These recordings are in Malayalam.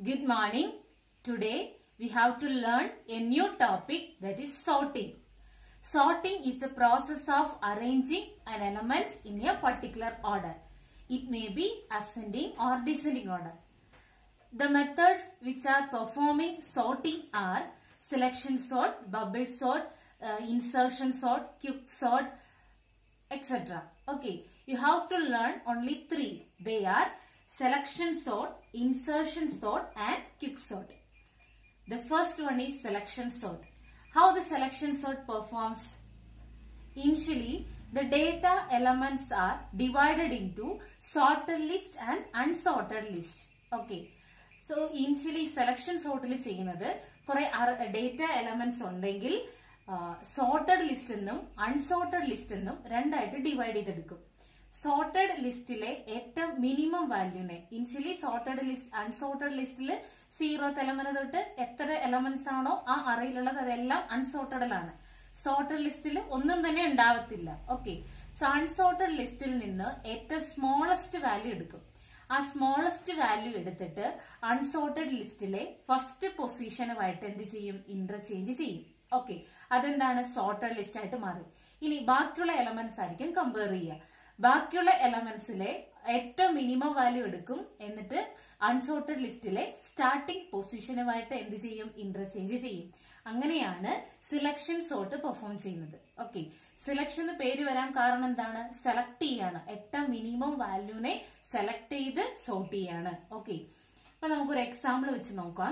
Good morning. Today we have to learn a new topic that is sorting. Sorting is the process of arranging an elements in a particular order. It may be ascending or descending order. The methods which are performing sorting are selection sort, bubble sort, uh, insertion sort, quick sort, etc. Okay, you have to learn only three. They are selection sort, insertion sort and quick sort. The first one is selection sort. How the selection sort performs? Initially, the data elements are divided into sorted list and unsorted list. Okay. So initially selection സോർട്ടിൽ ചെയ്യുന്നത് കുറെ ഡേറ്റ എലമെന്റ്സ് ഉണ്ടെങ്കിൽ സോർട്ടഡ് ലിസ്റ്റ് എന്നും അൺസോർട്ടഡ് ലിസ്റ്റ് എന്നും രണ്ടായിട്ട് ഡിവൈഡ് ചെയ്തെടുക്കും സോർട്ടഡ് ലിസ്റ്റിലെ ഏറ്റവും മിനിമം വാല്യൂനെ ഇനിഷ്യലി സോർട്ടഡ് ലിസ്റ്റ് അൺസോർട്ടഡ് ലിസ്റ്റിൽ സീറോ എലമെന്റ് തൊട്ട് എത്ര എലമെന്റ്സ് ആണോ ആ അറയിലുള്ളത് അതെല്ലാം അൺസോർട്ടഡിലാണ് സോർട്ടഡ് ലിസ്റ്റിൽ ഒന്നും തന്നെ ഉണ്ടാവത്തില്ല ഓക്കെ സോ അൺസോർട്ടഡ് ലിസ്റ്റിൽ നിന്ന് ഏറ്റവും സ്മോളസ്റ്റ് വാല്യൂ എടുക്കും ആ സ്മോളസ്റ്റ് വാല്യൂ എടുത്തിട്ട് അൺസോർട്ടഡ് ലിസ്റ്റിലെ ഫസ്റ്റ് പൊസിഷനുമായിട്ട് എന്ത് ചെയ്യും ഇന്റർചേഞ്ച് ചെയ്യും ഓക്കെ അതെന്താണ് സോർട്ടഡ് ലിസ്റ്റ് ആയിട്ട് മാറി ഇനി ബാക്കിയുള്ള എലമെന്റ്സ് ആയിരിക്കും കമ്പയർ ചെയ്യുക ബാക്കിയുള്ള എലമെന്റ്സിലെ ഏറ്റവും മിനിമം വാല്യൂ എടുക്കും എന്നിട്ട് അൺസോർട്ടഡ് ലിസ്റ്റിലെ സ്റ്റാർട്ടിംഗ് പൊസിഷനുമായിട്ട് എന്ത് ചെയ്യും ഇന്റർചേഞ്ച് ചെയ്യും അങ്ങനെയാണ് സിലക്ഷൻ സോർട്ട് പെർഫോം ചെയ്യുന്നത് ഓക്കെ സിലക്ഷൻ പേര് വരാൻ കാരണം എന്താണ് സെലക്ട് ചെയ്യാണ് ഏറ്റവും മിനിമം വാല്യൂനെ സെലക്ട് ചെയ്ത് സോർട്ട് ചെയ്യാണ് ഓക്കെ അപ്പൊ നമുക്കൊരു എക്സാമ്പിൾ വെച്ച് നോക്കാം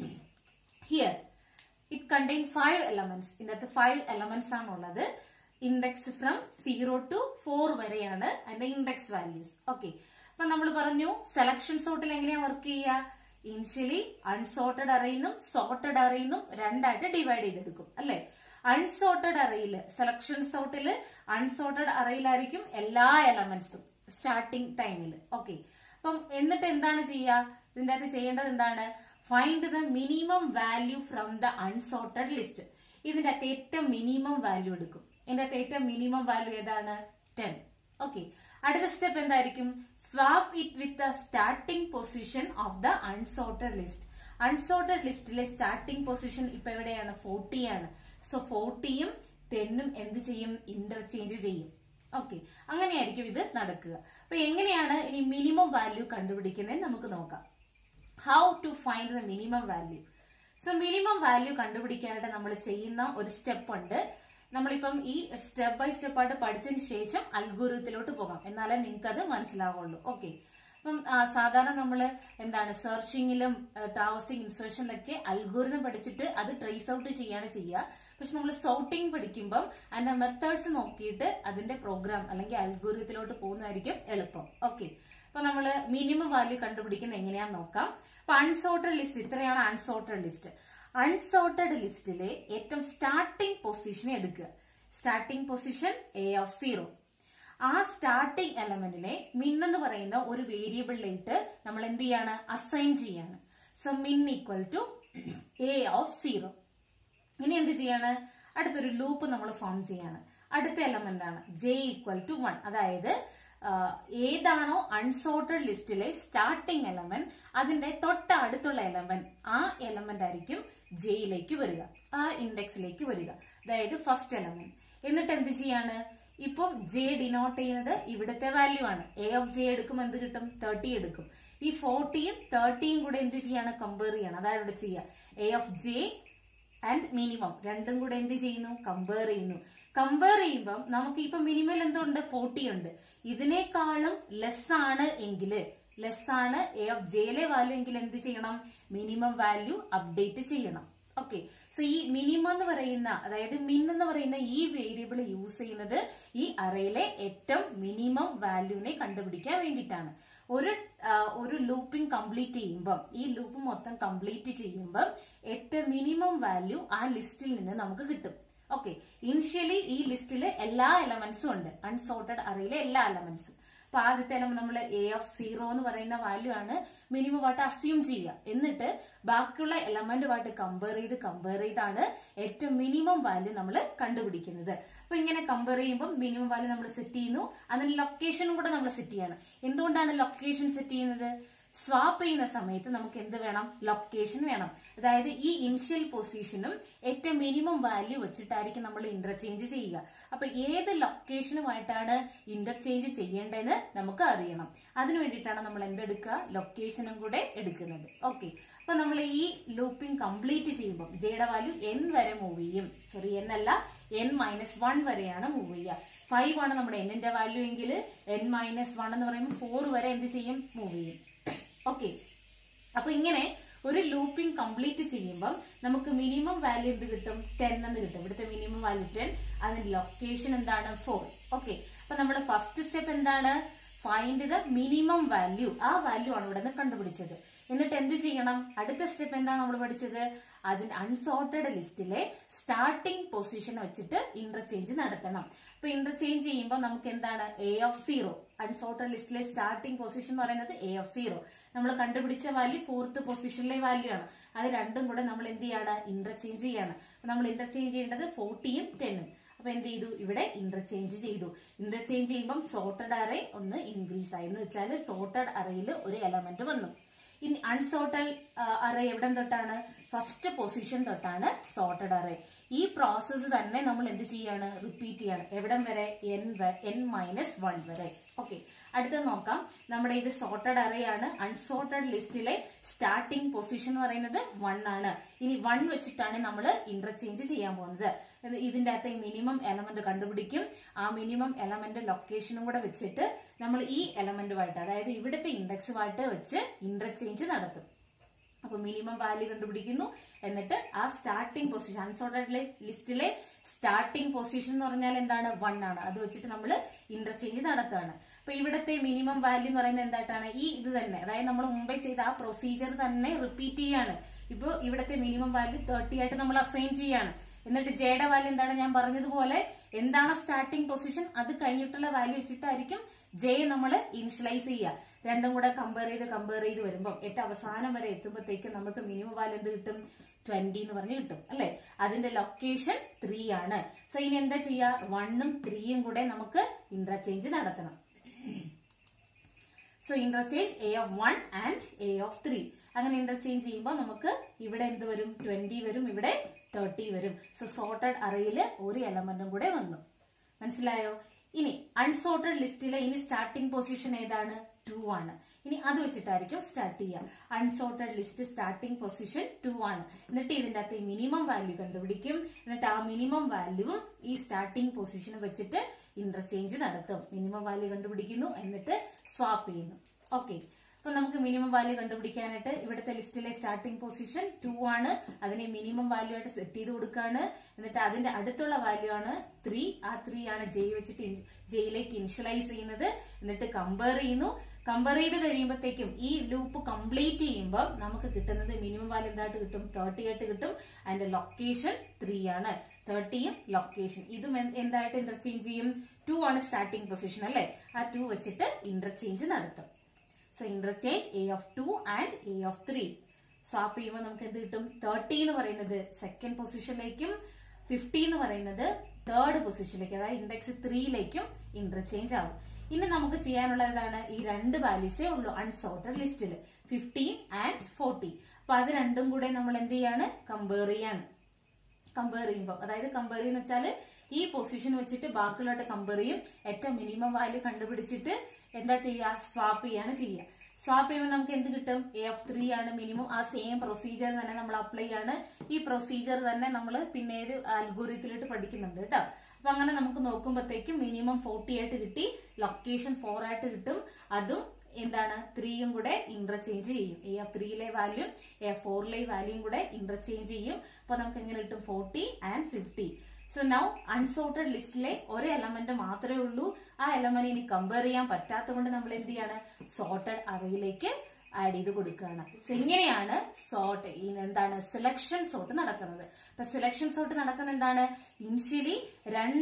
here it contain five elements ഇതിനകത്ത് ഫൈവ് എലമെന്റ്സ് ആണുള്ളത് index from zero to four വരെയാണ് അതിന്റെ ഇൻഡെക്സ് വാല്യൂസ് ഓക്കെ അപ്പൊ നമ്മൾ പറഞ്ഞു സെലക്ഷൻ സോർട്ടിൽ എങ്ങനെയാ വർക്ക് ചെയ്യുക ഇനിഷ്യലി അൺസോർട്ടഡ് അറയിന്നും സോർട്ടഡ് അറയിന്നും രണ്ടായിട്ട് ഡിവൈഡ് ചെയ്തെടുക്കും അല്ലെ അൺസോർട്ടഡ് അറയില് സെലക്ഷൻ സോർട്ടില് അൺസോർട്ടഡ് അറയിലായിരിക്കും എല്ലാ എലമെന്റ്സും സ്റ്റാർട്ടിംഗ് ടൈമിൽ ഓക്കെ അപ്പം എന്നിട്ട് എന്താണ് ചെയ്യുക ഇതിന്റെ അകത്ത് ചെയ്യേണ്ടത് എന്താണ് find the minimum value from the unsorted list ഇതിന്റെ അകത്ത് ഏറ്റവും മിനിമം വാല്യൂ എടുക്കും ഇതിന്റെ അകത്ത് ഏറ്റവും മിനിമം വാല്യൂ ഏതാണ് ടെൻ ഓക്കെ അടുത്ത സ്റ്റെപ്പ് എന്തായിരിക്കും swap it with the starting position of the unsorted list unsorted ലിസ്റ്റിലെ സ്റ്റാർട്ടിംഗ് പൊസിഷൻ ഇപ്പൊ എവിടെയാണ് ഫോർട്ടി ആണ് സോ ഫോർട്ടിയും ടെന്നും എന്ത് ചെയ്യും ഇന്റർചേഞ്ച് ചെയ്യും ഓക്കെ അങ്ങനെയായിരിക്കും ഇത് നടക്കുക അപ്പൊ എങ്ങനെയാണ് ഇനി മിനിമം വാല്യൂ കണ്ടുപിടിക്കുന്നത് നമുക്ക് നോക്കാം how to find the minimum value so minimum value കണ്ടുപിടിക്കാനായിട്ട് നമ്മൾ ചെയ്യുന്ന ഒരു സ്റ്റെപ്പ് ഉണ്ട് നമ്മളിപ്പം ഈ സ്റ്റെപ്പ് ബൈ സ്റ്റെപ്പ് ആയിട്ട് പഠിച്ചതിന് ശേഷം അൽഗുരുത്തിലോട്ട് പോകാം എന്നാലേ നിങ്ങൾക്ക് അത് മനസ്സിലാവുള്ളൂ ഓക്കെ അപ്പം സാധാരണ നമ്മൾ എന്താണ് സെർച്ചിങ്ങിലും ട്രാവസിംഗ് ഇൻസേർഷനിലൊക്കെ അൽഗോരിതം പഠിച്ചിട്ട് അത് ട്രേസ് ഔട്ട് ചെയ്യാണ് ചെയ്യുക പക്ഷെ നമ്മൾ സോർട്ടിംഗ് പഠിക്കുമ്പം അതിന്റെ മെത്തേഡ്സ് നോക്കിയിട്ട് അതിന്റെ പ്രോഗ്രാം അല്ലെങ്കിൽ അൽഗോരിതത്തിലോട്ട് പോകുന്നതായിരിക്കും എളുപ്പം ഓക്കെ അപ്പൊ നമ്മൾ മിനിമം വാല്യൂ കണ്ടുപിടിക്കുന്നത് എങ്ങനെയാന്ന് നോക്കാം അപ്പൊ അൺസോർട്ടഡ് ലിസ്റ്റ് ഇത്രയാണ് അൺസോർട്ടഡ് ലിസ്റ്റ് അൺസോർട്ടഡ് ലിസ്റ്റിലെ ഏറ്റവും സ്റ്റാർട്ടിംഗ് പൊസിഷൻ എടുക്കുക starting position a of zero ആ സ്റ്റാർട്ടിംഗ് എലമെന്റിനെ മിൻ എന്ന് പറയുന്ന ഒരു വേരിയബിളിലേക്ക് നമ്മൾ എന്ത് ചെയ്യാണ് അസൈൻ ചെയ്യാണ് so min equal to a of zero ഇനി എന്ത് ചെയ്യാണ് അടുത്തൊരു ലൂപ്പ് നമ്മൾ ഫോം ചെയ്യാണ് അടുത്ത എലമെന്റ് ആണ് ജെ ഈക്വൽ ടു വൺ അതായത് ഏതാണോ അൺസോർട്ടഡ് ലിസ്റ്റിലെ സ്റ്റാർട്ടിംഗ് എലമെന്റ് അതിന്റെ തൊട്ട അടുത്തുള്ള എലമെന്റ് ആ എലമെന്റ് ആയിരിക്കും ജെയിലേക്ക് വരിക ആ ഇൻഡെക്സിലേക്ക് വരിക അതായത് ഫസ്റ്റ് എലമെന്റ് എന്നിട്ട് എന്ത് ചെയ്യാണ് ഇപ്പം ജെ ഡിനോട്ട് ചെയ്യുന്നത് ഇവിടുത്തെ വാല്യൂ ആണ് എ ഓഫ് ജെ എടുക്കും എന്ത് കിട്ടും തേർട്ടി എടുക്കും ഈ ഫോർട്ടിയും തേർട്ടിയും കൂടെ എന്ത് ചെയ്യാണ് കമ്പയർ ചെയ്യണം അതാണ് ഇവിടെ ചെയ്യുക a of j and minimum രണ്ടും കൂടെ എന്ത് ചെയ്യുന്നു കമ്പയർ ചെയ്യുന്നു കമ്പയർ ചെയ്യുമ്പോൾ നമുക്ക് ഇപ്പൊ മിനിമം എന്തുണ്ട് ഫോർട്ടി ഉണ്ട് ഇതിനേക്കാളും ലെസ് ആണ് എങ്കിൽ ലെസ് ആണ് എ ഓഫ് ജെയിലെ വാല്യൂ എങ്കിൽ എന്ത് ചെയ്യണം മിനിമം വാല്യൂ അപ്ഡേറ്റ് ചെയ്യണം ഓക്കെ സോ ഈ മിനിമം എന്ന് പറയുന്ന അതായത് മിൻ എന്ന് പറയുന്ന ഈ വേരിയബിൾ യൂസ് ചെയ്യുന്നത് ഈ അറയിലെ ഏറ്റവും മിനിമം വാല്യൂനെ കണ്ടുപിടിക്കാൻ വേണ്ടിയിട്ടാണ് ഒരു ഒരു ലൂപ്പിംഗ് കംപ്ലീറ്റ് ചെയ്യുമ്പം ഈ ലൂപ്പ് മൊത്തം കംപ്ലീറ്റ് ചെയ്യുമ്പം ഏറ്റവും മിനിമം വാല്യൂ ആ ലിസ്റ്റിൽ നിന്ന് നമുക്ക് കിട്ടും ഓക്കെ ഇനിഷ്യലി ഈ ലിസ്റ്റിൽ എല്ലാ എലമെന്റ്സും ഉണ്ട് അൺസോർട്ടഡ് അറയിലെ എല്ലാ എലമെന്റ്സും അപ്പൊ ആദ്യത്തെ എലമെന്റ് നമ്മൾ എ ഓഫ് സീറോ എന്ന് പറയുന്ന വാല്യൂ ആണ് മിനിമം ആയിട്ട് അസ്യൂം ചെയ്യുക എന്നിട്ട് ബാക്കിയുള്ള എലമെന്റുമായിട്ട് കമ്പയർ ചെയ്ത് കമ്പയർ ചെയ്താണ് ഏറ്റവും മിനിമം വാല്യൂ നമ്മൾ കണ്ടുപിടിക്കുന്നത് അപ്പൊ ഇങ്ങനെ കമ്പയർ ചെയ്യുമ്പോൾ മിനിമം വാല്യൂ നമ്മൾ സെറ്റ് ചെയ്യുന്നു അതിന് ലൊക്കേഷനും കൂടെ നമ്മൾ സെറ്റ് ചെയ്യാണ് എന്തുകൊണ്ടാണ് ലൊക്കേഷൻ സെറ്റ് ചെയ്യുന്നത് സ്വാപ്പ് ചെയ്യുന്ന സമയത്ത് നമുക്ക് എന്ത് വേണം ലൊക്കേഷൻ വേണം അതായത് ഈ ഇനിഷ്യൽ പൊസിഷനും ഏറ്റവും മിനിമം വാല്യൂ വെച്ചിട്ടായിരിക്കും നമ്മൾ ഇന്റർചേഞ്ച് ചെയ്യുക അപ്പൊ ഏത് ലൊക്കേഷനുമായിട്ടാണ് ഇന്റർചേഞ്ച് ചെയ്യേണ്ടതെന്ന് നമുക്ക് അറിയണം അതിനു വേണ്ടിയിട്ടാണ് നമ്മൾ എന്തെടുക്കുക ലൊക്കേഷനും കൂടെ എടുക്കുന്നത് ഓക്കെ അപ്പൊ നമ്മൾ ഈ ലൂപ്പിംഗ് കംപ്ലീറ്റ് ചെയ്യുമ്പോൾ ജെയുടെ വാല്യൂ എൻ വരെ മൂവ് ചെയ്യും സോറി എൻ അല്ല എൻ മൈനസ് വൺ വരെയാണ് മൂവ് ചെയ്യുക ഫൈവ് ആണ് നമ്മുടെ എന്നിന്റെ വാല്യൂ എങ്കിൽ എൻ മൈനസ് വൺ എന്ന് പറയുമ്പോൾ ഫോർ വരെ എന്ത് ചെയ്യും മൂവ് ചെയ്യും ഓക്കെ അപ്പൊ ഇങ്ങനെ ഒരു ലൂപ്പിംഗ് കംപ്ലീറ്റ് ചെയ്യുമ്പോൾ നമുക്ക് മിനിമം വാല്യൂ എന്ത് കിട്ടും ടെൻ എന്ന് കിട്ടും ഇവിടുത്തെ മിനിമം വാല്യൂ ടെൻ അതിന്റെ ലൊക്കേഷൻ എന്താണ് ഫോർ ഓക്കെ അപ്പൊ നമ്മുടെ ഫസ്റ്റ് സ്റ്റെപ്പ് എന്താണ് ഫൈൻഡ് ദ മിനിമം വാല്യൂ ആ വാല്യൂ ആണ് ഇവിടെ നിന്ന് കണ്ടുപിടിച്ചത് എന്നിട്ട് എന്ത് ചെയ്യണം അടുത്ത സ്റ്റെപ്പ് എന്താണ് നമ്മൾ പഠിച്ചത് അതിന് അൺസോർട്ടഡ് ലിസ്റ്റിലെ സ്റ്റാർട്ടിംഗ് പൊസിഷൻ വെച്ചിട്ട് ഇന്റർചേഞ്ച് നടത്തണം അപ്പൊ ഇന്റർചേഞ്ച് ചെയ്യുമ്പോൾ നമുക്ക് എന്താണ് എ ഓഫ് സീറോ അൺസോർട്ടഡ് ലിസ്റ്റിലെ സ്റ്റാർട്ടിംഗ് പൊസിഷൻ എന്ന് പറയുന്നത് എ ഓഫ് സീറോ നമ്മൾ കണ്ടുപിടിച്ച വാല്യൂ ഫോർത്ത് പൊസിഷനിലെ വാല്യൂ ആണ് അത് രണ്ടും കൂടെ നമ്മൾ എന്ത് ചെയ്യാണ് ഇന്റർചേഞ്ച് ചെയ്യാണ് അപ്പൊ നമ്മൾ ഇന്റർചേഞ്ച് ചെയ്യേണ്ടത് ഫോർട്ടിയും ടെന്നും അപ്പൊ എന്ത് ചെയ്തു ഇവിടെ ഇന്റർചേഞ്ച് ചെയ്തു ഇന്റർചേഞ്ച് ചെയ്യുമ്പോൾ സോർട്ടഡ് അറേ ഒന്ന് ഇൻക്രീസ് ആയി എന്ന് വെച്ചാൽ സോർട്ടഡ് അറയിൽ ഒരു എലമെന്റ് വന്നു ഇനി അൺസോർട്ടഡ് അറേ എവിടം തൊട്ടാണ് ഫസ്റ്റ് പൊസിഷൻ തൊട്ടാണ് സോർട്ടഡ് അറേ ഈ പ്രോസസ്സ് തന്നെ നമ്മൾ എന്ത് ചെയ്യാണ് റിപ്പീറ്റ് ചെയ്യാണ് എവിടം വരെ എൻ എൻ മൈനസ് വൺ വരെ ഓക്കെ അടുത്ത നോക്കാം നമ്മുടെ ഇത് സോർട്ടഡ് അറേ ആണ് അൺസോർട്ടഡ് ലിസ്റ്റിലെ സ്റ്റാർട്ടിംഗ് പൊസിഷൻ എന്ന് പറയുന്നത് വൺ ആണ് ഇനി വൺ വെച്ചിട്ടാണ് നമ്മൾ ഇന്റർചേഞ്ച് ചെയ്യാൻ പോകുന്നത് ഇത് ഇതിന്റെ അകത്ത് മിനിമം എലമെന്റ് കണ്ടുപിടിക്കും ആ മിനിമം എലമെന്റ് ലൊക്കേഷനും കൂടെ വെച്ചിട്ട് നമ്മൾ ഈ എലമെന്റുമായിട്ട് അതായത് ഇവിടുത്തെ ഇൻഡെക്സുമായിട്ട് വെച്ച് ഇന്റർചേഞ്ച് നടത്തും അപ്പൊ മിനിമം വാല്യൂ കണ്ടുപിടിക്കുന്നു എന്നിട്ട് ആ സ്റ്റാർട്ടിംഗ് പൊസിഷൻ അൺസോർട്ടഡ് ലിസ്റ്റിലെ സ്റ്റാർട്ടിംഗ് പൊസിഷൻ എന്ന് പറഞ്ഞാൽ എന്താണ് വൺ ആണ് അത് വെച്ചിട്ട് നമ്മൾ ഇന്റർചേഞ്ച് നടത്തുകയാണ് അപ്പൊ ഇവിടുത്തെ മിനിമം വാല്യൂ എന്ന് പറയുന്നത് എന്തായിട്ടാണ് ഈ ഇത് തന്നെ അതായത് നമ്മൾ മുമ്പേ ചെയ്ത ആ പ്രൊസീജിയർ തന്നെ റിപ്പീറ്റ് ചെയ്യാണ് ഇപ്പൊ ഇവിടുത്തെ മിനിമം വാല്യൂ തേർട്ടി ആയിട്ട് നമ്മൾ അസൈൻ ചെയ്യാണ് എന്നിട്ട് ജെയുടെ വാല്യൂ എന്താണ് ഞാൻ പറഞ്ഞതുപോലെ എന്താണ് സ്റ്റാർട്ടിംഗ് പൊസിഷൻ അത് കഴിഞ്ഞിട്ടുള്ള വാല്യൂ വെച്ചിട്ടായിരിക്കും ജെ നമ്മൾ ഇനിഷ്യലൈസ് ചെയ്യുക രണ്ടും കൂടെ കമ്പയർ ചെയ്ത് കമ്പയർ ചെയ്ത് വരുമ്പോൾ ഏറ്റവും അവസാനം വരെ എത്തുമ്പോഴത്തേക്കും നമുക്ക് മിനിമം വാല്യൂ എന്ത് കിട്ടും ട്വന്റി എന്ന് പറഞ്ഞ് കിട്ടും അല്ലെ അതിന്റെ ലൊക്കേഷൻ ത്രീ ആണ് സോ ഇനി എന്താ ചെയ്യുക വണ്ണും ത്രീയും കൂടെ നമുക്ക് ഇന്റർചേഞ്ച് നടത്തണം so interchange a of one and a of three അങ്ങനെ ഇന്റർചേഞ്ച് ചെയ്യുമ്പോൾ നമുക്ക് ഇവിടെ എന്ത് വരും ട്വന്റി വരും ഇവിടെ തേർട്ടി വരും സോ സോർട്ടഡ് അറയിൽ ഒരു എലമെന്റും കൂടെ വന്നു മനസ്സിലായോ ഇനി അൺസോർട്ടഡ് ലിസ്റ്റിലെ ഇനി സ്റ്റാർട്ടിംഗ് പൊസിഷൻ ഏതാണ് ടു ആണ് ഇനി അത് വെച്ചിട്ടായിരിക്കും സ്റ്റാർട്ട് ചെയ്യുക unsorted list starting position two ആണ് എന്നിട്ട് ഇതിന്റെ അകത്ത് മിനിമം വാല്യൂ കണ്ടുപിടിക്കും എന്നിട്ട് ആ മിനിമം വാല്യൂ ഈ സ്റ്റാർട്ടിംഗ് പൊസിഷൻ വെച്ചിട്ട് ഇന്റർചേഞ്ച് നടത്തും മിനിമം വാല്യൂ കണ്ടുപിടിക്കുന്നു എന്നിട്ട് സ്വാപ്പ് ചെയ്യുന്നു ഓക്കെ അപ്പൊ നമുക്ക് മിനിമം വാല്യൂ കണ്ടുപിടിക്കാനായിട്ട് ഇവിടുത്തെ ലിസ്റ്റിലെ സ്റ്റാർട്ടിംഗ് പൊസിഷൻ ടു ആണ് അതിനെ മിനിമം വാല്യൂ ആയിട്ട് സെറ്റ് ചെയ്ത് കൊടുക്കുകയാണ് എന്നിട്ട് അതിന്റെ അടുത്തുള്ള വാല്യൂ ആണ് ത്രീ ആ ത്രീ ആണ് ജെ വെച്ചിട്ട് ജെയിലേക്ക് ഇനിഷ്യലൈസ് ചെയ്യുന്നത് എന്നിട്ട് കമ്പയർ ചെയ്യുന്നു കമ്പയർ ചെയ്ത് കഴിയുമ്പോഴത്തേക്കും ഈ ലൂപ്പ് കംപ്ലീറ്റ് ചെയ്യുമ്പോൾ നമുക്ക് കിട്ടുന്നത് മിനിമം വാല്യൂ എന്തായിട്ട് കിട്ടും തേർട്ടി ആയിട്ട് കിട്ടും അതിന്റെ ലൊക്കേഷൻ ത്രീ ആണ് തേർട്ടിയും ലൊക്കേഷൻ ഇതും എന്ത് എന്തായിട്ട് ഇന്റർചേഞ്ച് ചെയ്യും ടു ആണ് സ്റ്റാർട്ടിംഗ് പൊസിഷൻ അല്ലെ ആ ടു വെച്ചിട്ട് ഇന്റർചേഞ്ച് നടത്തും so interchange a of two and a of three swap ചെയ്യുമ്പോൾ നമുക്ക് എന്ത് കിട്ടും തേർട്ടി എന്ന് പറയുന്നത് സെക്കൻഡ് പൊസിഷനിലേക്കും ഫിഫ്റ്റി എന്ന് പറയുന്നത് തേർഡ് പൊസിഷനിലേക്ക് അതായത് ഇൻഡെക്സ് ത്രീയിലേക്കും ഇന്റർചേഞ്ച് ആവും ഇനി നമുക്ക് ചെയ്യാനുള്ളതാണ് ഈ രണ്ട് വാല്യൂസേ ഉള്ളൂ അൺസോർട്ടഡ് ലിസ്റ്റിൽ ഫിഫ്റ്റീൻ ആൻഡ് ഫോർട്ടി അപ്പൊ അത് രണ്ടും കൂടെ നമ്മൾ എന്ത് ചെയ്യാണ് കമ്പയർ ചെയ്യാണ് കമ്പയർ ചെയ്യുമ്പോൾ അതായത് കമ്പയർ ചെയ്യുന്ന വെച്ചാല് ഈ പൊസിഷൻ വെച്ചിട്ട് ബാക്കിയുള്ളവരുടെ കമ്പയർ ചെയ്യും ഏറ്റവും മിനിമം വാല്യൂ കണ്ടുപിടിച്ചിട്ട് എന്താ ചെയ്യുക സ്വാപ്പ് ചെയ്യാണ് ചെയ്യുക സ്വാപ്പ് ചെയ്യുമ്പോൾ നമുക്ക് എന്ത് കിട്ടും എ ഓഫ് ത്രീ ആണ് മിനിമം ആ സെയിം പ്രൊസീജിയർ തന്നെ നമ്മൾ അപ്ലൈ ചെയ്യാണ് ഈ പ്രൊസീജിയർ തന്നെ നമ്മൾ പിന്നീട് അൽഗോറിയത്തിലിട്ട് പഠിക്കുന്നുണ്ട് കേട്ടോ അപ്പൊ അങ്ങനെ നമുക്ക് നോക്കുമ്പോഴത്തേക്കും മിനിമം ഫോർട്ടി ആയിട്ട് കിട്ടി ലൊക്കേഷൻ ഫോർ ആയിട്ട് കിട്ടും അതും എന്താണ് ത്രീയും കൂടെ ഇന്റർചേഞ്ച് ചെയ്യും എ ഓഫ് ത്രീയിലെ വാല്യൂ എ ഫോറിലെ വാല്യൂയും കൂടെ ഇന്റർചേഞ്ച് ചെയ്യും അപ്പൊ നമുക്ക് എങ്ങനെ കിട്ടും forty and fifty so now unsorted ലിസ്റ്റിലെ ഒരു എലമെന്റ് മാത്രമേ ഉള്ളൂ ആ എലമെന്റ് ഇനി കമ്പയർ ചെയ്യാൻ പറ്റാത്തത് കൊണ്ട് നമ്മൾ എന്ത് ചെയ്യാണ് സോർട്ടഡ് അറയിലേക്ക് ആഡ് ചെയ്ത് കൊടുക്കുകയാണ് സോ ഇങ്ങനെയാണ് സോർട്ട് എന്താണ് സെലക്ഷൻ സോർട്ട് നടക്കുന്നത് അപ്പൊ സെലക്ഷൻ സോർട്ട് നടക്കുന്ന എന്താണ് ഇനിഷ്യലി രണ്ട്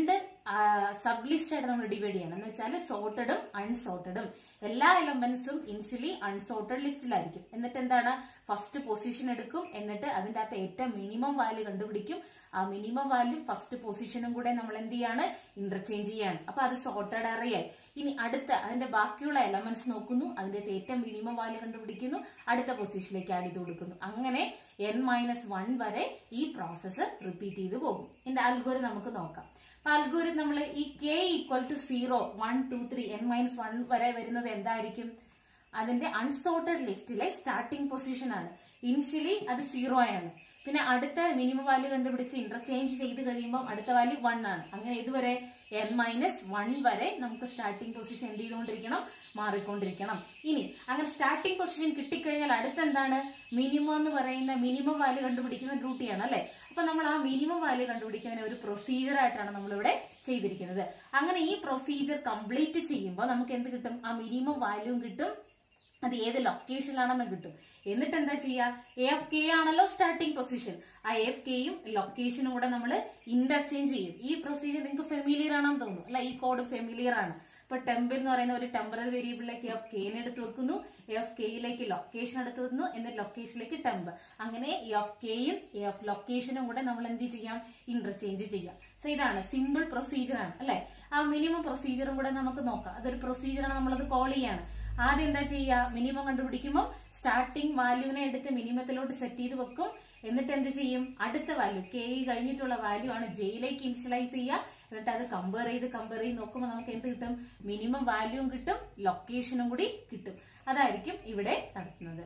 സബ് ലിസ്റ്റ് ആയിട്ട് നമ്മൾ ഡിവൈഡ് ചെയ്യണം എന്ന് വെച്ചാൽ സോർട്ടഡും അൺസോർട്ടഡും എല്ലാ എലമെന്റ്സും ഇനിഷ്യലി അൺസോർട്ടഡ് ലിസ്റ്റിലായിരിക്കും എന്നിട്ട് എന്താണ് ഫസ്റ്റ് പൊസിഷൻ എടുക്കും എന്നിട്ട് അതിന്റെ അകത്ത് ഏറ്റവും മിനിമം വാല്യൂ കണ്ടുപിടിക്കും ആ മിനിമം വാല്യൂ ഫസ്റ്റ് പൊസിഷനും കൂടെ നമ്മൾ എന്ത് ചെയ്യാണ് ഇന്റർചേഞ്ച് ചെയ്യാണ് അപ്പൊ അത് സോർട്ടഡ് അറിയായി ഇനി അടുത്ത അതിന്റെ ബാക്കിയുള്ള എലമെന്റ്സ് നോക്കുന്നു അതിന്റെ ഏറ്റവും മിനിമം വാല്യൂ കണ്ടുപിടിക്കുന്നു അടുത്ത പൊസിഷനിലേക്ക് ആഡ് ചെയ്ത് കൊടുക്കുന്നു അങ്ങനെ എൻ മൈനസ് വൺ വരെ ഈ പ്രോസസ്സ് റിപ്പീറ്റ് ചെയ്ത് പോകും ഇതിന്റെ അൽഗോരി നമുക്ക് നോക്കാം അപ്പൊ അൽഗോരി നമ്മൾ ഈ k equal to zero one two three n minus one വരെ വരുന്നത് എന്തായിരിക്കും അതിന്റെ അൺസോർട്ടഡ് ലിസ്റ്റിലെ സ്റ്റാർട്ടിംഗ് പൊസിഷൻ ആണ് ഇനിഷ്യലി അത് സീറോ ആണ് പിന്നെ അടുത്ത മിനിമം വാല്യൂ കണ്ടുപിടിച്ച് ഇന്റർചേഞ്ച് ചെയ്ത് കഴിയുമ്പോൾ അടുത്ത വാല്യൂ വൺ ആണ് അങ്ങനെ ഇതുവരെ എൻ മൈനസ് വൺ വരെ നമുക്ക് സ്റ്റാർട്ടിംഗ് പൊസിഷൻ എന്ത് ചെയ്തുകൊണ്ടിരിക്കണം മാറിക്കൊണ്ടിരിക്കണം ഇനി അങ്ങനെ സ്റ്റാർട്ടിംഗ് പൊസിഷൻ കിട്ടിക്കഴിഞ്ഞാൽ അടുത്ത എന്താണ് മിനിമം എന്ന് പറയുന്ന മിനിമം വാല്യൂ കണ്ടുപിടിക്കുന്ന ഡ്യൂട്ടിയാണ് അല്ലെ അപ്പൊ നമ്മൾ ആ മിനിമം വാല്യൂ കണ്ടുപിടിക്കുന്ന ഒരു പ്രൊസീജിയർ ആയിട്ടാണ് നമ്മളിവിടെ ചെയ്തിരിക്കുന്നത് അങ്ങനെ ഈ പ്രൊസീജിയർ കംപ്ലീറ്റ് ചെയ്യുമ്പോൾ നമുക്ക് എന്ത് കിട്ടും ആ മിനിമം വാല്യൂം കിട്ടും അത് ഏത് ലൊക്കേഷനിലാണെന്ന് കിട്ടും എന്നിട്ട് എന്താ ചെയ്യാ എ എഫ് കെ ആണല്ലോ സ്റ്റാർട്ടിംഗ് പൊസിഷൻ ആ എഫ് കെയും ലൊക്കേഷനും കൂടെ നമ്മൾ ഇന്റർചേഞ്ച് ചെയ്യും ഈ പ്രൊസീജിയർ നിങ്ങൾക്ക് ഫെമിലിയർ ആണെന്ന് തോന്നുന്നു അല്ല ഈ കോഡ് ഫെമിലിയർ ആണ് ഇപ്പൊ ടെമ്പിൾ എന്ന് പറയുന്ന ഒരു ടെമ്പററി വേരിയബിളിലേക്ക് എഫ് കെനെ എടുത്ത് വെക്കുന്നു എഫ് കെയിലേക്ക് ലൊക്കേഷൻ എടുത്ത് വെക്കുന്നു എന്നിട്ട് ലൊക്കേഷനിലേക്ക് ടെമ്പ് അങ്ങനെ എഫ് കെയും എഫ് ലൊക്കേഷനും കൂടെ നമ്മൾ എന്ത് ചെയ്യാം ഇന്റർചേഞ്ച് ചെയ്യാം സോ ഇതാണ് സിമ്പിൾ പ്രൊസീജിയർ ആണ് അല്ലെ ആ മിനിമം പ്രൊസീജിയറും കൂടെ നമുക്ക് നോക്കാം അതൊരു പ്രൊസീജിയറാണ് നമ്മളത് കോൾ ചെയ്യാണ് ആദ്യം എന്താ ചെയ്യുക മിനിമം കണ്ടുപിടിക്കുമ്പോൾ സ്റ്റാർട്ടിംഗ് വാല്യൂവിനെ എടുത്ത് മിനിമത്തിലോട്ട് സെറ്റ് ചെയ്ത് വെക്കും എന്നിട്ട് എന്ത് ചെയ്യും അടുത്ത വാല്യൂ കെ കഴിഞ്ഞിട്ടുള്ള വാല്യൂ ആണ് ജെയിലേക്ക് ഇനിഷ്യലൈസ് ചെയ്യുക എന്നിട്ട് അത് കമ്പയർ ചെയ്ത് കമ്പയർ ചെയ്ത് നോക്കുമ്പോൾ നമുക്ക് എന്ത് കിട്ടും മിനിമം വാല്യൂവും കിട്ടും ലൊക്കേഷനും കൂടി കിട്ടും അതായിരിക്കും ഇവിടെ നടത്തുന്നത്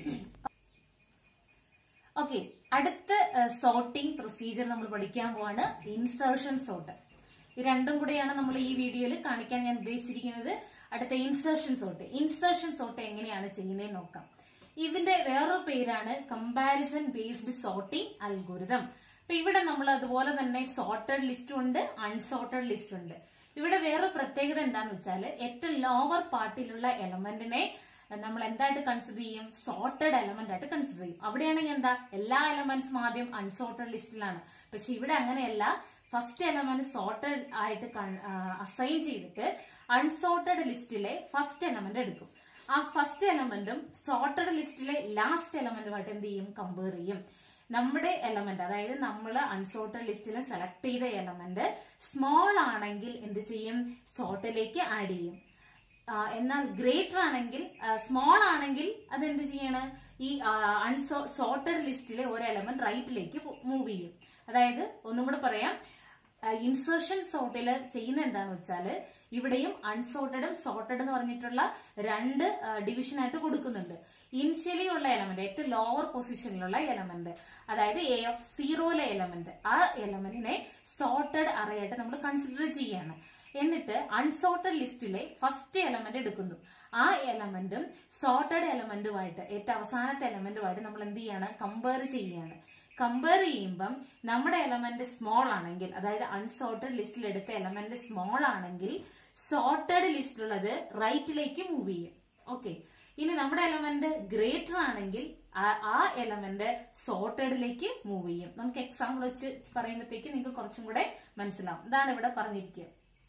ഓക്കെ അടുത്ത സോർട്ടിംഗ് പ്രൊസീജിയർ നമ്മൾ പഠിക്കാൻ പോവാണ് ഇൻസർഷൻ സോർട്ട് ഇത് രണ്ടും കൂടെയാണ് നമ്മൾ ഈ വീഡിയോയിൽ കാണിക്കാൻ ഞാൻ ഉദ്ദേശിച്ചിരിക്കുന്നത് അടുത്ത ഇൻസർഷൻ സോർട്ട് ഇൻസർഷൻ സോർട്ട് എങ്ങനെയാണ് ചെയ്യുന്നതെന്ന് നോക്കാം ഇതിന്റെ വേറൊരു പേരാണ് കമ്പാരിസൺ ബേസ്ഡ് സോർട്ടിംഗ് അൽഗോരിതം അപ്പൊ ഇവിടെ നമ്മൾ അതുപോലെ തന്നെ സോർട്ടഡ് ലിസ്റ്റ് ഉണ്ട് അൺസോർട്ടഡ് ലിസ്റ്റ് ഉണ്ട് ഇവിടെ വേറെ പ്രത്യേകത എന്താന്ന് വെച്ചാൽ ഏറ്റവും ലോവർ പാർട്ടിലുള്ള എലമെന്റിനെ നമ്മൾ എന്തായിട്ട് കൺസിഡർ ചെയ്യും സോർട്ടഡ് എലമെന്റ് ആയിട്ട് കൺസിഡർ ചെയ്യും അവിടെയാണെങ്കിൽ എന്താ എല്ലാ എലമെന്റ്സും ആദ്യം അൺസോർട്ടഡ് ലിസ്റ്റിലാണ് പക്ഷെ ഇവിടെ അങ്ങനെയല്ല ഫസ്റ്റ് എലമെന്റ് സോർട്ടഡ് ആയിട്ട് അസൈൻ ചെയ്തിട്ട് അൺസോർട്ടഡ് ലിസ്റ്റിലെ ഫസ്റ്റ് എലമെന്റ് എടുക്കും ആ ഫസ്റ്റ് എലമെന്റും സോർട്ടഡ് ലിസ്റ്റിലെ ലാസ്റ്റ് എലമെന്റുമായിട്ട് എന്ത് ചെയ്യും കമ്പയർ ചെയ്യും നമ്മുടെ എലമെന്റ് അതായത് നമ്മൾ അൺസോർട്ടഡ് ലിസ്റ്റിൽ സെലക്ട് ചെയ്ത എലമെന്റ് സ്മോൾ ആണെങ്കിൽ എന്ത് ചെയ്യും സോർട്ടിലേക്ക് ആഡ് ചെയ്യും എന്നാൽ ഗ്രേറ്റർ ആണെങ്കിൽ സ്മോൾ ആണെങ്കിൽ അതെന്ത് ചെയ്യാണ് ഈ അൺസോ സോർട്ടഡ് ലിസ്റ്റിലെ ഒരു എലമെന്റ് റൈറ്റിലേക്ക് മൂവ് ചെയ്യും അതായത് ഒന്നും കൂടെ പറയാം ഇൻസേർഷൻ സോർട്ടിൽ ചെയ്യുന്ന എന്താന്ന് വെച്ചാൽ ഇവിടെയും അൺസോർട്ടഡും സോർട്ടഡ് എന്ന് പറഞ്ഞിട്ടുള്ള രണ്ട് ഡിവിഷൻ ആയിട്ട് കൊടുക്കുന്നുണ്ട് ഇനിഷ്യലി ഉള്ള എലമെന്റ് ഏറ്റവും ലോവർ പൊസിഷനിലുള്ള എലമെന്റ് അതായത് എ എഫ് സീറോയിലെ എലമെന്റ് ആ എലമെന്റിനെ സോർട്ടഡ് അറയായിട്ട് നമ്മൾ കൺസിഡർ ചെയ്യാണ് എന്നിട്ട് അൺസോർട്ടഡ് ലിസ്റ്റിലെ ഫസ്റ്റ് എലമെന്റ് എടുക്കുന്നു ആ എലമെന്റും സോർട്ടഡ് എലമെന്റുമായിട്ട് ഏറ്റവും അവസാനത്തെ എലമെന്റുമായിട്ട് നമ്മൾ എന്ത് ചെയ്യാണ് കമ്പയർ ചെയ്യാണ് കമ്പയർ ചെയ്യുമ്പം നമ്മുടെ എലമെന്റ് സ്മോൾ ആണെങ്കിൽ അതായത് അൺസോർട്ടഡ് ലിസ്റ്റിൽ എടുത്ത എലമെന്റ് സ്മോൾ ആണെങ്കിൽ സോർട്ടഡ് ലിസ്റ്റിലുള്ളത് റൈറ്റിലേക്ക് മൂവ് ചെയ്യും ഓക്കെ ഇനി നമ്മുടെ എലമെന്റ് ഗ്രേറ്റർ ആണെങ്കിൽ ആ എലമെന്റ് സോർട്ടഡിലേക്ക് മൂവ് ചെയ്യും നമുക്ക് എക്സാമ്പിൾ വെച്ച് പറയുമ്പോഴത്തേക്ക് നിങ്ങൾക്ക് കുറച്ചും കൂടെ മനസ്സിലാവും ഇതാണ് ഇവിടെ പറഞ്ഞിരിക്കുക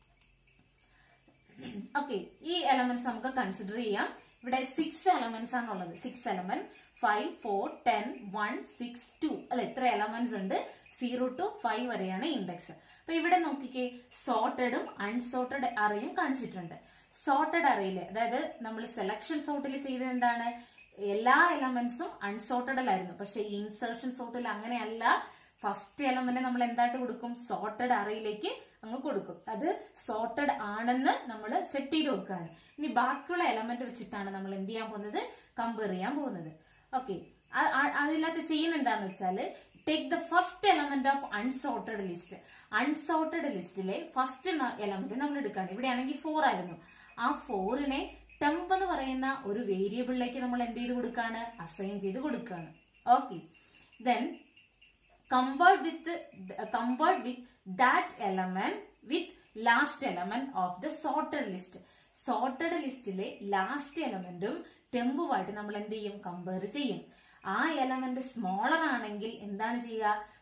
ഓക്കെ ഈ എലമെന്റ്സ് നമുക്ക് കൺസിഡർ ചെയ്യാം ഇവിടെ സിക്സ് എലമെന്റ്സ് ആണ് ഉള്ളത് six element five four ten one six two അല്ല ഇത്ര എലമെന്റ്സ് ഉണ്ട് സീറോ ടു ഫൈവ് വരെയാണ് ഇൻഡെക്സ് അപ്പൊ ഇവിടെ നോക്കിക്കേ സോർട്ടഡും അൺസോർട്ടഡ് അറയും കാണിച്ചിട്ടുണ്ട് സോർട്ടഡ് അറയില് അതായത് നമ്മൾ സെലക്ഷൻ സോർട്ടിൽ ചെയ്തത് എന്താണ് എല്ലാ എലമെന്റ്സും അൺസോർട്ടഡിലായിരുന്നു പക്ഷെ ഇൻസേർഷൻ സോർട്ടിൽ അങ്ങനെയല്ല ഫസ്റ്റ് എലമെന്റ് നമ്മൾ എന്തായിട്ട് കൊടുക്കും സോർട്ടഡ് അറയിലേക്ക് അങ്ങ് കൊടുക്കും അത് സോർട്ടഡ് ആണെന്ന് നമ്മൾ സെറ്റ് ചെയ്ത് വെക്കുകയാണ് ഇനി ബാക്കിയുള്ള എലമെന്റ് വെച്ചിട്ടാണ് നമ്മൾ എന്ത് ചെയ്യാൻ പോകുന്നത് കമ്പയർ ചെയ്യാൻ പോകുന്നത് ഓക്കെ അതിനകത്ത് ചെയ്യുന്ന എന്താന്ന് വെച്ചാൽ take the first element of unsorted list unsorted ലിസ്റ്റിലെ ഫസ്റ്റ് എലമെന്റ് നമ്മൾ എടുക്കുകയാണ് ഇവിടെയാണെങ്കിൽ ഫോർ ആയിരുന്നു ആ ഫോറിനെ ടെമ്പ് എന്ന് പറയുന്ന ഒരു വേരിയബിളിലേക്ക് നമ്മൾ എന്ത് ചെയ്ത് കൊടുക്കുകയാണ് അസൈൻ ചെയ്ത് കൊടുക്കുകയാണ് okay then convert with uh, convert with that element with last element of the sorted list sorted ലിസ്റ്റിലെ ലാസ്റ്റ് എലമെന്റും ടെമ്പുമായിട്ട് നമ്മൾ എന്ത് ചെയ്യും കമ്പയർ ചെയ്യും ആ എലമെന്റ് സ്മോളർ ആണെങ്കിൽ എന്താണ് ചെയ്യുക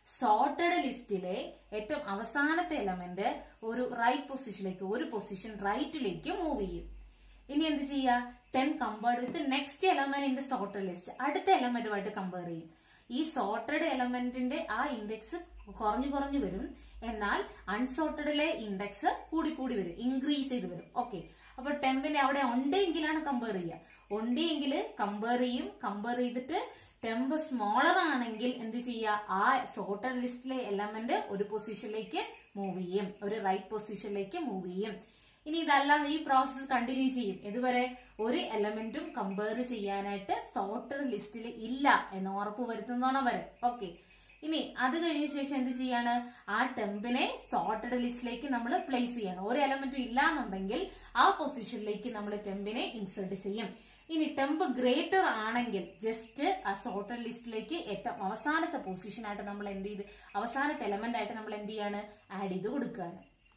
സോർട്ടഡ് ലിസ്റ്റിലെ ഏറ്റവും അവസാനത്തെ എലമെന്റ് ഒരു റൈറ്റ് പൊസിഷനിലേക്ക് ഒരു പൊസിഷൻ റൈറ്റിലേക്ക് മൂവ് ചെയ്യും ഇനി എന്ത് ചെയ്യുക ten compared with next element in the sorted list അടുത്ത എലമെന്റുമായിട്ട് കമ്പയർ ചെയ്യും ഈ സോർട്ടഡ് എലമെന്റിന്റെ ആ ഇൻഡെക്സ് കുറഞ്ഞു കുറഞ്ഞു വരും എന്നാൽ അൺസോർട്ടഡിലെ ഇൻഡെക്സ് കൂടി കൂടി വരും ഇൻക്രീസ് ചെയ്ത് വരും ഓക്കെ അപ്പൊ ടെമ്പിനെ അവിടെ ഉണ്ടെങ്കിലാണ് കമ്പയർ ചെയ്യുക ഉണ്ടെങ്കിൽ കമ്പയർ ചെയ്യും കമ്പയർ ചെയ്തിട്ട് ടെമ്പ് സ്മോളർ ആണെങ്കിൽ എന്ത് ചെയ്യുക ആ സോർട്ടഡ് ലിസ്റ്റിലെ എലമെന്റ് ഒരു പൊസിഷനിലേക്ക് മൂവ് ചെയ്യും ഒരു റൈറ്റ് പൊസിഷനിലേക്ക് മൂവ് ചെയ്യും ഇനി ഇതല്ലാതെ ഈ പ്രോസസ്സ് കണ്ടിന്യൂ ചെയ്യും ഇതുവരെ ഒരു എലമെന്റും കമ്പയർ ചെയ്യാനായിട്ട് സോർട്ടഡ് ലിസ്റ്റിൽ ഇല്ല എന്ന് ഉറപ്പ് വരുത്തുന്നോണം വരെ ഓക്കെ ഇനി അത് കഴിഞ്ഞ ശേഷം എന്ത് ചെയ്യാണ് ആ ടെമ്പിനെ സോർട്ടഡ് ലിസ്റ്റിലേക്ക് നമ്മൾ പ്ലേസ് ചെയ്യണം ഒരു എലമെന്റും ഇല്ല എന്നുണ്ടെങ്കിൽ ആ പൊസിഷനിലേക്ക് നമ്മൾ ടെമ്പിനെ ഇൻസേർട്ട് ചെയ്യും ഇനി ടെമ്പ് ഗ്രേറ്റർ ആണെങ്കിൽ ജസ്റ്റ് ആ സോർട്ടഡ് ലിസ്റ്റിലേക്ക് ഏറ്റവും അവസാനത്തെ പൊസിഷൻ ആയിട്ട് നമ്മൾ എന്ത് ചെയ്ത് അവസാനത്തെ എലമെന്റ് ആയിട്ട് നമ്മൾ എന്ത് ചെയ്യാണ് ആഡ് ചെയ്ത് കൊടുക്കുകയാണ്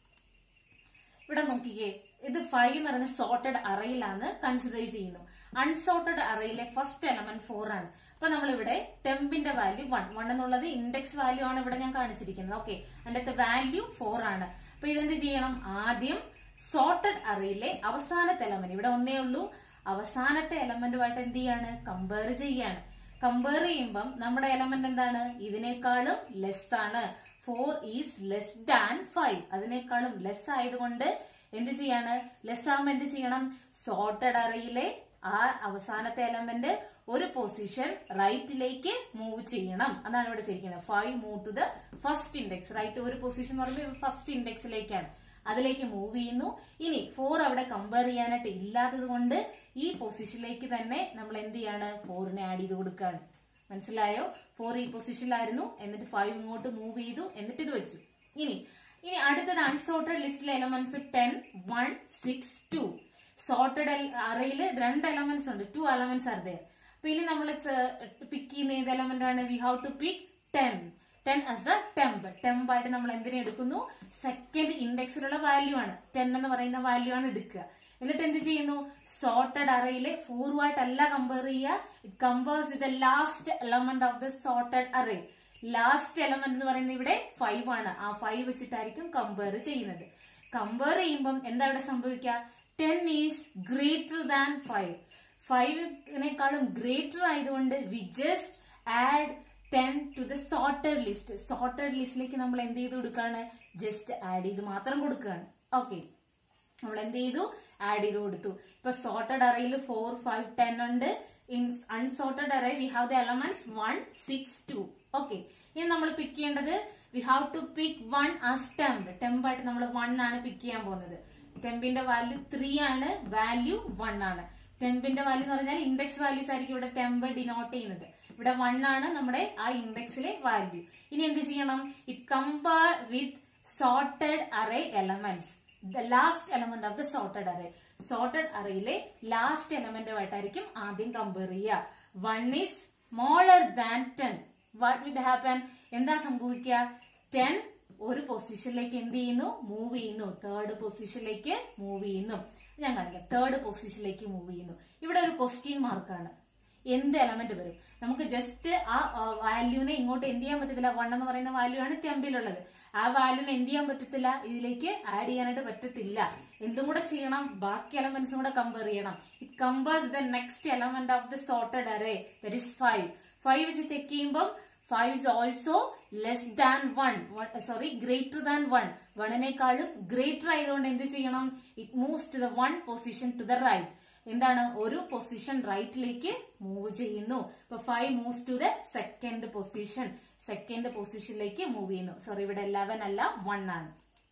ഇവിടെ നോക്കിക്കേ ഇത് ഫൈവ് എന്ന് പറയുന്ന സോർട്ടഡ് അറയിലാണ് കൺസിഡർ ചെയ്യുന്നു അൺസോർട്ടഡ് അറയിലെ ഫസ്റ്റ് എലമെന്റ് ഫോർ ആണ് അപ്പൊ നമ്മളിവിടെ ടെമ്പിന്റെ വാല്യൂ വൺ വൺ എന്നുള്ളത് ഇൻഡെക്സ് വാല്യൂ ആണ് ഇവിടെ ഞാൻ കാണിച്ചിരിക്കുന്നത് ഓക്കെ അതിന്റെ വാല്യൂ ഫോർ ആണ് അപ്പൊ ഇതെന്ത് ചെയ്യണം ആദ്യം സോർട്ടഡ് അറയിലെ അവസാനത്തെ എലമെന്റ് ഇവിടെ ഒന്നേ ഉള്ളൂ അവസാനത്തെ എലമെന്റുമായിട്ട് എന്ത് ചെയ്യാണ് കമ്പയർ ചെയ്യാണ് കമ്പയർ ചെയ്യുമ്പം നമ്മുടെ എലമെന്റ് എന്താണ് ഇതിനേക്കാളും ലെസ് ആണ് four is less than five അതിനേക്കാളും ലെസ് ആയതുകൊണ്ട് എന്ത് ചെയ്യാണ് ലെസ് ആകുമ്പോൾ എന്ത് ചെയ്യണം സോർട്ടഡ് അറയിലെ ആ അവസാനത്തെ എലമെന്റ് ഒരു പൊസിഷൻ റൈറ്റിലേക്ക് മൂവ് ചെയ്യണം അതാണ് ഇവിടെ ചെയ്തിരിക്കുന്നത് five move to the first index right ഒരു പൊസിഷൻ എന്ന് പറയുമ്പോൾ ഫസ്റ്റ് ഇൻഡെക്സിലേക്കാണ് അതിലേക്ക് മൂവ് ചെയ്യുന്നു ഇനി ഫോർ അവിടെ കമ്പയർ ചെയ്യാനായിട്ട് ഇല്ലാത്തത് കൊണ്ട് ഈ പൊസിഷനിലേക്ക് തന്നെ നമ്മൾ എന്ത് ചെയ്യാണ് ഫോറിനെ ആഡ് ചെയ്ത് കൊടുക്കുകയാണ് മനസ്സിലായോ ഫോർ ഈ പൊസിഷനിലായിരുന്നു എന്നിട്ട് ഫൈവ് ഇങ്ങോട്ട് മൂവ് ചെയ്തു എന്നിട്ട് ഇത് വെച്ചു ഇനി ഇനി അടുത്തത് അൺസോർട്ടഡ് ലിസ്റ്റിലെ elements ten one six two sorted അറയിൽ രണ്ട് എലമെന്റ്സ് ഉണ്ട് ടു എലമെന്റ്സ് ആർ ദയർ അപ്പൊ ഇനി നമ്മൾ പിക്ക് ചെയ്യുന്ന ഏത് എലമെന്റ് ആണ് we have to pick ten ten as a temp temp ആയിട്ട് നമ്മൾ എന്തിനെ എടുക്കുന്നു സെക്കൻഡ് ഇൻഡെക്സിലുള്ള വാല്യൂ ആണ് ടെൻ എന്ന് പറയുന്ന വാല്യൂ ആണ് എടുക്കുക എന്നിട്ട് എന്ത് ചെയ്യുന്നു സോർട്ടഡ് അറയിലെ ഫോർവായിട്ടല്ല കമ്പയർ ചെയ്യുക it compares with last element of the sorted array last element എന്ന് പറയുന്നത് ഇവിടെ ഫൈവ് ആണ് ആ ഫൈവ് വെച്ചിട്ടായിരിക്കും കമ്പയർ ചെയ്യുന്നത് കമ്പയർ ചെയ്യുമ്പം എന്താ ഇവിടെ സംഭവിക്കുക ten is greater than five ഫൈവിനേക്കാളും ഗ്രേറ്റർ ആയതുകൊണ്ട് we just add ten to the sorted list sorted ലിസ്റ്റിലേക്ക് നമ്മൾ എന്ത് ചെയ്ത് കൊടുക്കുകയാണ് ജസ്റ്റ് ആഡ് ചെയ്ത് മാത്രം കൊടുക്കുകയാണ് ഓക്കെ നമ്മൾ എന്ത് ചെയ്തു ആഡ് ചെയ്ത് കൊടുത്തു ഇപ്പൊ സോർട്ടഡ് അറയിൽ ഫോർ ഫൈവ് ടെൻ ഉണ്ട് in unsorted array we have the elements one six two okay ഇനി നമ്മൾ പിക്ക് ചെയ്യേണ്ടത് we have to pick one as temp temp ആയിട്ട് നമ്മൾ വൺ ആണ് പിക്ക് ചെയ്യാൻ പോകുന്നത് ടെമ്പിന്റെ വാല്യൂ ത്രീ ആണ് വാല്യൂ വൺ ആണ് ടെമ്പിന്റെ വാല്യൂ എന്ന് പറഞ്ഞാൽ ഇൻഡെക്സ് വാല്യൂസ് ആയിരിക്കും ഇവിടെ ടെമ്പ് ഡിനോട്ട് ചെയ്യുന്നത് ഇവിടെ വൺ ആണ് നമ്മുടെ ആ ഇൻഡെക്സിലെ വാല്യൂ ഇനി എന്ത് ചെയ്യണം it compare with sorted array elements the last element of the sorted array sorted അറയിലെ ലാസ്റ്റ് എലമെന്റുമായിട്ടായിരിക്കും ആദ്യം കമ്പയർ ചെയ്യുക one is smaller than ten what would happen എന്താ സംഭവിക്കുക ടെൻ ഒരു പൊസിഷനിലേക്ക് എന്ത് ചെയ്യുന്നു മൂവ് ചെയ്യുന്നു തേർഡ് പൊസിഷനിലേക്ക് മൂവ് ചെയ്യുന്നു ഞാൻ കാണിക്കാം തേർഡ് പൊസിഷനിലേക്ക് മൂവ് ചെയ്യുന്നു ഇവിടെ ഒരു ക്വസ്റ്റ്യൻ മാർക്കാണ് എന്ത് എലമെന്റ് വരും നമുക്ക് ജസ്റ്റ് ആ വാല്യൂനെ ഇങ്ങോട്ട് എന്ത് ചെയ്യാൻ പറ്റത്തില്ല വൺ എന്ന് പറയുന്ന വാല്യൂ ആണ് ടെമ്പിലുള്ളത് ആ വാല്യൂനെ എന്ത് ചെയ്യാൻ പറ്റത്തില്ല ഇതിലേക്ക് ആഡ് ചെയ്യാനായിട്ട് പറ്റത്തില്ല എന്തും കൂടെ ചെയ്യണം ബാക്കി എലമെന്റ്സും കൂടെ കമ്പയർ ചെയ്യണം it compares the next element of the sorted array that is five five വെച്ച് ചെക്ക് ചെയ്യുമ്പോൾ five is also less than one sorry greater than one വണ്ണിനേക്കാളും ഗ്രേറ്റർ ആയതുകൊണ്ട് എന്ത് ചെയ്യണം it moves to the one position to the right എന്താണ് ഒരു പൊസിഷൻ റൈറ്റിലേക്ക് മൂവ് ചെയ്യുന്നു ഇപ്പൊ five moves to the second position second പൊസിഷനിലേക്ക് മൂവ് ചെയ്യുന്നു സോറി ഇവിടെ ലെവൻ അല്ല വൺ ആണ്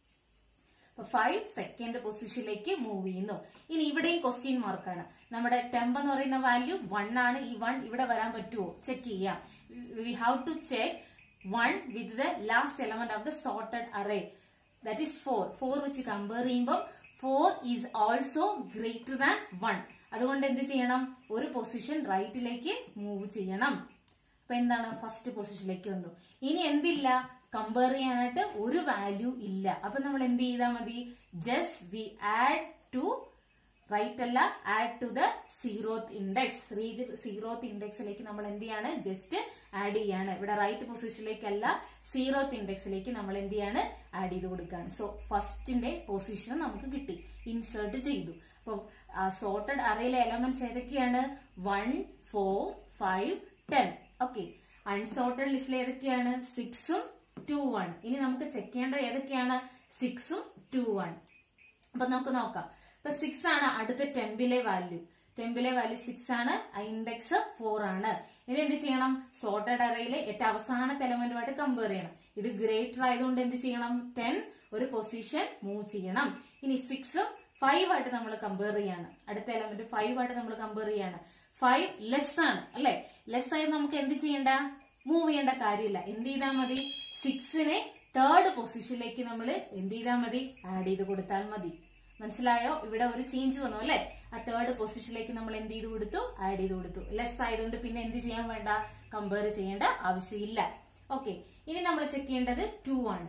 അപ്പൊ ഫൈവ് സെക്കൻഡ് പൊസിഷനിലേക്ക് മൂവ് ചെയ്യുന്നു ഇനി ഇവിടെയും ക്വസ്റ്റ്യൻ മാർക്കാണ് നമ്മുടെ ടെമ്പ് എന്ന് പറയുന്ന വാല്യൂ വൺ ആണ് ഈ വൺ ഇവിടെ വരാൻ പറ്റുമോ ചെക്ക് ചെയ്യാം we have to check one with the last element of the sorted array that is four four വെച്ച് കമ്പയർ ചെയ്യുമ്പോൾ four is also greater than one അതുകൊണ്ട് എന്ത് ചെയ്യണം ഒരു പൊസിഷൻ റൈറ്റിലേക്ക് മൂവ് ചെയ്യണം അപ്പൊ എന്താണ് ഫസ്റ്റ് പൊസിഷനിലേക്ക് വന്നു ഇനി എന്തില്ല കമ്പയർ ചെയ്യാനായിട്ട് ഒരു വാല്യൂ ഇല്ല അപ്പൊ നമ്മൾ എന്ത് ചെയ്താൽ മതി just we add to right അല്ല add to the zeroth index zeroth ഇൻഡെക്സിലേക്ക് നമ്മൾ എന്ത് ചെയ്യാണ് ജസ്റ്റ് ആഡ് ചെയ്യാണ് ഇവിടെ റൈറ്റ് പൊസിഷനിലേക്കല്ല സീറോത്ത് ഇൻഡെക്സിലേക്ക് നമ്മൾ എന്ത് ചെയ്യാണ് ആഡ് ചെയ്ത് കൊടുക്കുകയാണ് സോ ഫസ്റ്റിന്റെ പൊസിഷൻ നമുക്ക് കിട്ടി ഇൻസേർട്ട് ചെയ്തു അപ്പൊ സോർട്ടഡ് അറയിലെ എലമെന്റ്സ് ഏതൊക്കെയാണ് one four five ten okay unsorted ലിസ്റ്റിൽ ഏതൊക്കെയാണ് സിക്സും ടു വൺ ഇനി നമുക്ക് ചെക്ക് ചെയ്യേണ്ടത് ഏതൊക്കെയാണ് സിക്സും ടു വൺ അപ്പൊ നമുക്ക് നോക്കാം ഇപ്പൊ സിക്സ് ആണ് അടുത്ത ടെമ്പിലെ വാല്യൂ ടെമ്പിലെ വാല്യൂ സിക്സ് ആണ് ഇൻഡെക്സ് ഫോർ ആണ് ഇനി എന്ത് ചെയ്യണം സോർട്ടഡ് അറയിലെ ഏറ്റവും അവസാനത്തെ എലമെന്റുമായിട്ട് കമ്പയർ ചെയ്യണം ഇത് ഗ്രേറ്റർ ആയതുകൊണ്ട് എന്ത് ചെയ്യണം ടെൻ ഒരു പൊസിഷൻ മൂവ് ചെയ്യണം ഇനി സിക്സും ഫൈവ് ആയിട്ട് നമ്മൾ കമ്പയർ ചെയ്യാണ് അടുത്ത എലമെന്റ് ഫൈവ് ആയിട്ട് നമ്മൾ കമ്പയർ ചെയ്യാണ് ഫൈവ് ലെസ് ആണ് അല്ലെ ലെസ് ആയി നമുക്ക് എന്ത് ചെയ്യണ്ട മൂവ് ചെയ്യേണ്ട കാര്യമില്ല എന്ത് ചെയ്താൽ മതി സിക്സിനെ തേർഡ് പൊസിഷനിലേക്ക് നമ്മൾ എന്ത് ചെയ്താൽ മതി ആഡ് ചെയ്ത് കൊടുത്താൽ മതി മനസ്സിലായോ ഇവിടെ ഒരു ചേഞ്ച് വന്നു അല്ലെ ആ തേർഡ് പൊസിഷനിലേക്ക് നമ്മൾ എന്ത് ചെയ്ത് കൊടുത്തു ആഡ് ചെയ്ത് കൊടുത്തു ലെസ് ആയതുകൊണ്ട് പിന്നെ എന്ത് ചെയ്യാൻ വേണ്ട കമ്പയർ ചെയ്യേണ്ട ആവശ്യമില്ല ഓക്കെ ഇനി നമ്മൾ ചെക്ക് ചെയ്യേണ്ടത് ടു ആണ്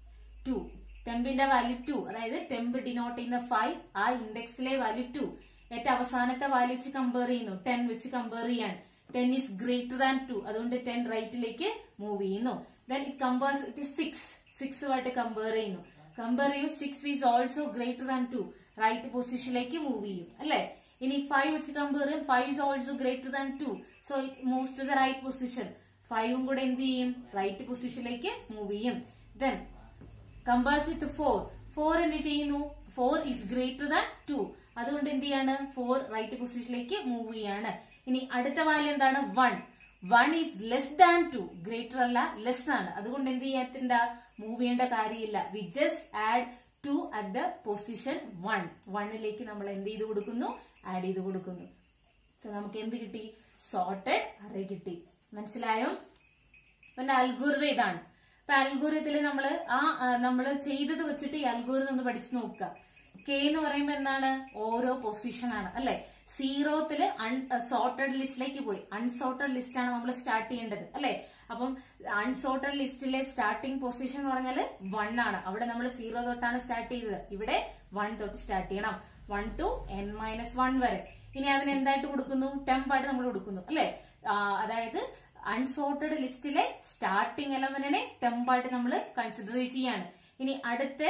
ടു ടെമ്പിന്റെ വാല്യൂ ടു അതായത് ടെമ്പ് ഡിനോട്ട് ചെയ്യുന്ന ഫൈവ് ആ ഇൻഡെക്സിലെ വാല്യൂ ടു ഏറ്റവും അവസാനത്തെ വാല്യൂ വെച്ച് കമ്പയർ ചെയ്യുന്നു ടെൻ വെച്ച് കമ്പയർ ചെയ്യാണ് ten is greater than two അതുകൊണ്ട് ടെൻ റൈറ്റിലേക്ക് മൂവ് ചെയ്യുന്നു then it compares it six സിക്സുമായിട്ട് കമ്പയർ ചെയ്യുന്നു കമ്പയർ ചെയ്യുമ്പോൾ six is also greater than two right പൊസിഷനിലേക്ക് മൂവ് ചെയ്യും അല്ലെ ഇനി ഫൈവ് വെച്ച് കമ്പയർ ചെയ്യും five is also greater than two so it moves to the right position ഫൈവും കൂടെ എന്ത് ചെയ്യും റൈറ്റ് പൊസിഷനിലേക്ക് മൂവ് ചെയ്യും then compares with four four എന്ത് ചെയ്യുന്നു four is greater than two അതുകൊണ്ട് എന്ത് ചെയ്യാണ് ഫോർ റൈറ്റ് പൊസിഷനിലേക്ക് മൂവ് ചെയ്യാണ് ഇനി അടുത്ത വാല്യൂ എന്താണ് one one is less than two greater അല്ല ലെസ് ആണ് അതുകൊണ്ട് എന്ത് ചെയ്യാത്തിണ്ട മൂവ് ചെയ്യേണ്ട കാര്യമില്ല we just add two at the position one വണ്ണിലേക്ക് നമ്മൾ എന്ത് ചെയ്ത് കൊടുക്കുന്നു ആഡ് ചെയ്ത് കൊടുക്കുന്നു സോ നമുക്ക് എന്ത് കിട്ടി സോർട്ടഡ് അറേ കിട്ടി മനസ്സിലായോ പിന്നെ അൽഗോരിതം ഇതാണ് ഇപ്പൊ അൽഗോരിതത്തിൽ നമ്മള് ആ നമ്മൾ ചെയ്തത് വെച്ചിട്ട് ഈ അൽഗോരിതം ഒന്ന് പഠിച്ചു നോക്കുക കെ എന്ന് പറയുമ്പോ എന്താണ് ഓരോ പൊസിഷൻ ആണ് അല്ലെ സീറോത്തില് സോർട്ടഡ് ലിസ്റ്റിലേക്ക് പോയി അൺസോർട്ടഡ് ലിസ്റ്റ് ആണ് നമ്മൾ സ്റ്റാർട്ട് ചെയ്യേണ്ടത് അല്ലെ അപ്പം അൺസോർട്ടഡ് ലിസ്റ്റിലെ സ്റ്റാർട്ടിംഗ് പൊസിഷൻ എന്ന് പറഞ്ഞാൽ വൺ ആണ് അവിടെ നമ്മൾ സീറോ തൊട്ടാണ് സ്റ്റാർട്ട് ചെയ്തത് ഇവിടെ വൺ തൊട്ട് സ്റ്റാർട്ട് ചെയ്യണം one two N minus one വരെ ഇനി അതിന് എന്തായിട്ട് കൊടുക്കുന്നു ടെമ്പ് ആയിട്ട് നമ്മൾ കൊടുക്കുന്നു അല്ലെ അതായത് അൺസോർട്ടഡ് ലിസ്റ്റിലെ സ്റ്റാർട്ടിംഗ് എലമെന്റിനെ ടെമ്പായിട്ട് നമ്മൾ കൺസിഡർ ചെയ്യാണ് ഇനി അടുത്ത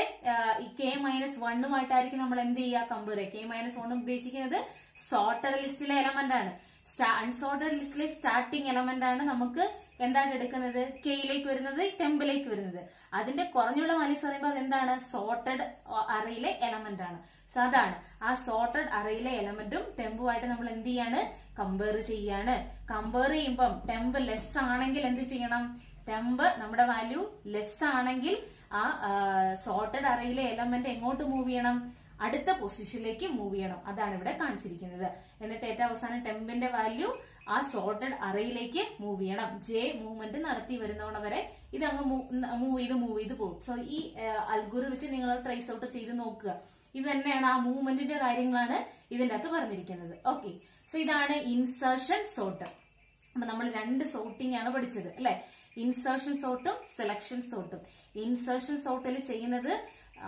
കെ മൈനസ് വണ്ണുമായിട്ടായിരിക്കും നമ്മൾ എന്ത് ചെയ്യുക കമ്പയർ കെ മൈനസ് വൺ ഉദ്ദേശിക്കുന്നത് സോർട്ടഡ് ലിസ്റ്റിലെ എലമെന്റ് ആണ് അൺസോർട്ടഡ് ലിസ്റ്റിലെ സ്റ്റാർട്ടിംഗ് എലമെന്റ് ആണ് നമുക്ക് എന്താണ് എടുക്കുന്നത് കെയിലേക്ക് വരുന്നത് ടെമ്പിലേക്ക് വരുന്നത് അതിന്റെ കുറഞ്ഞുള്ള വാല്യൂസ് പറയുമ്പോൾ അതെന്താണ് സോർട്ടഡ് അറയിലെ എലമെന്റ് ആണ് സോ അതാണ് ആ സോർട്ടഡ് അറയിലെ എലമെന്റും ടെമ്പുമായിട്ട് നമ്മൾ എന്ത് ചെയ്യാണ് കമ്പയർ ചെയ്യാണ് കമ്പയർ ചെയ്യുമ്പം ടെമ്പ് ലെസ് ആണെങ്കിൽ എന്ത് ചെയ്യണം ടെമ്പ് നമ്മുടെ വാല്യൂ ലെസ് ആണെങ്കിൽ ആ സോർട്ടഡ് അറയിലെ എലമെന്റ് എങ്ങോട്ട് മൂവ് ചെയ്യണം അടുത്ത പൊസിഷനിലേക്ക് മൂവ് ചെയ്യണം അതാണ് ഇവിടെ കാണിച്ചിരിക്കുന്നത് എന്നിട്ട് ഏറ്റവും അവസാനം ടെമ്പിന്റെ വാല്യൂ ആ സോർട്ടഡ് അറയിലേക്ക് മൂവ് ചെയ്യണം ജെ മൂവ്മെന്റ് നടത്തി വരുന്നവണ വരെ ഇത് അങ്ങ് മൂവ് ചെയ്ത് മൂവ് ചെയ്ത് പോകും സോ ഈ അൽഗുരു വെച്ച് നിങ്ങൾ ട്രേസ് ഔട്ട് ചെയ്ത് നോക്കുക ഇത് തന്നെയാണ് ആ മൂവ്മെന്റിന്റെ കാര്യങ്ങളാണ് ഇതിന്റെ അകത്ത് പറഞ്ഞിരിക്കുന്നത് ഓക്കെ സോ ഇതാണ് ഇൻസേർഷൻ സോർട്ട് അപ്പൊ നമ്മൾ രണ്ട് സോർട്ടിംഗ് ആണ് പഠിച്ചത് അല്ലെ ഇൻസേർഷൻ സോർട്ടും സെലക്ഷൻ സോർട്ടും ഇൻസേർഷൻ സോർട്ടിൽ ചെയ്യുന്നത്